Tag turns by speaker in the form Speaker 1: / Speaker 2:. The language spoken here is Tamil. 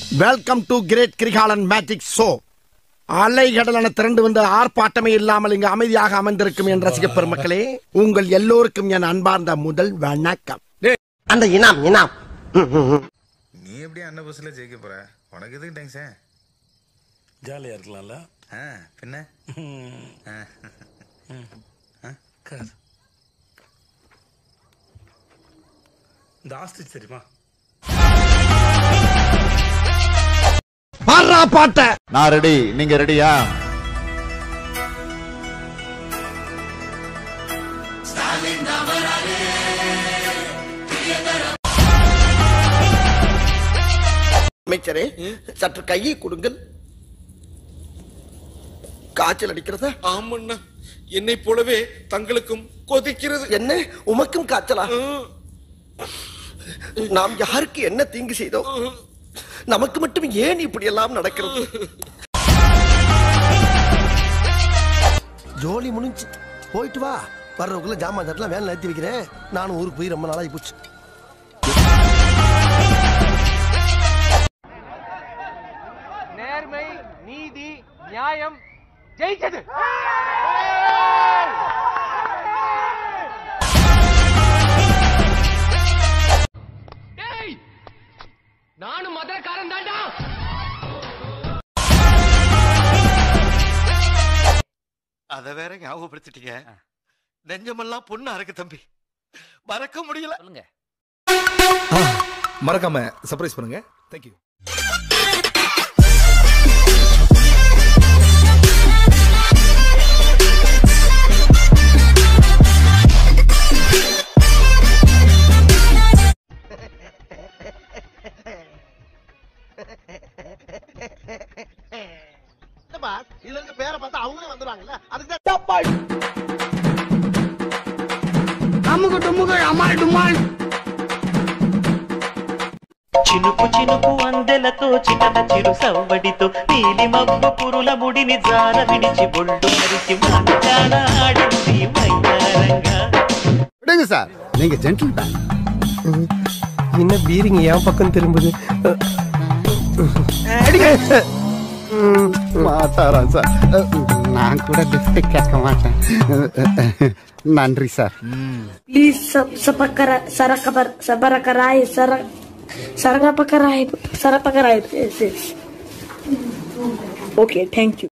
Speaker 1: Welcome to great Kirikalan magic show அலைகடலான திரண்டு வந்து ஆர்ப்பாட்டமே இல்லாமல் இங்கு அமைதியாக அமர்ந்திருக்கும் என் ரசிக பெருமக்களே உங்கள் எல்லோருக்கும் என் அன்பார்ந்த முதல் வணக்கம்
Speaker 2: அந்த இனாம் இனாம்
Speaker 3: நீ எப்படி அண்ணன் பஸ்ல ஜெயிக்க போற உனக்கு எதுக்கு டென்ஷன்
Speaker 4: ஜாலியா இருக்கலாம்ல
Speaker 3: ஆ பின்ன
Speaker 4: கார் இந்த ஆஸ்ட்ரிச் தெரியுமா
Speaker 1: பாடுறா பாட்ட
Speaker 5: நான் ரெடி நீங்க ரெடியா
Speaker 1: அமைச்சரே சற்று கையை கொடுங்கள் காய்ச்சல் அடிக்கிறதா
Speaker 6: ஆமண்ணா என்னை போலவே தங்களுக்கும் கொதிக்கிறது
Speaker 1: என்ன உமக்கும் காய்ச்சலா நாம் யாருக்கு என்ன தீங்கு செய்தோம் நமக்கு மட்டும் ஏன் இப்படி எல்லாம் நடக்கிறது ஜோலி முடிஞ்சு போயிட்டு வா வர்றவக்குள்ள ஜாமான் தட்டலாம் வேலை நிறுத்தி வைக்கிறேன் நானும் ஊருக்கு போய் ரொம்ப நாளாகி போச்சு
Speaker 7: நேர்மை நீதி நியாயம் ஜெயிச்சது டேய் நானும் மதுரக்காரன் தான்டா
Speaker 2: அத வேற ஞாபகப்படுத்திட்டீங்க நெஞ்சமெல்லாம் பொண்ணா இருக்கு தம்பி மறக்க முடியல
Speaker 7: சொல்லுங்க
Speaker 8: மறக்காம சர்ப்ரைஸ் பண்ணுங்க தேங்க்யூ
Speaker 1: இதுல இருக்க பேரை பார்த்தா அவங்களே வந்துருவாங்கல்ல அதுக்கு
Speaker 9: చినుకు చినుకు అందెలతో చిన్న చిరు సవ్వడితో నీలి మబ్బు పురుల ముడిని జార విడిచి బొళ్ళు మరిచి మాట్లాడ ఆడింది మైదారంగా
Speaker 5: விடுங்க சார் நீங்க ஜென்டில் மேன்
Speaker 2: என்ன பீரிங்க என் பக்கம் திரும்புது
Speaker 5: மாட்டாராம் சார் நான் கூட லிஃப்ட் கேட்க மாட்டேன் நன்றி sir
Speaker 10: Please sub sapakara sarakabar sabarakarai sara sarangapakarai sarapakarai yes yes. Okay, thank you.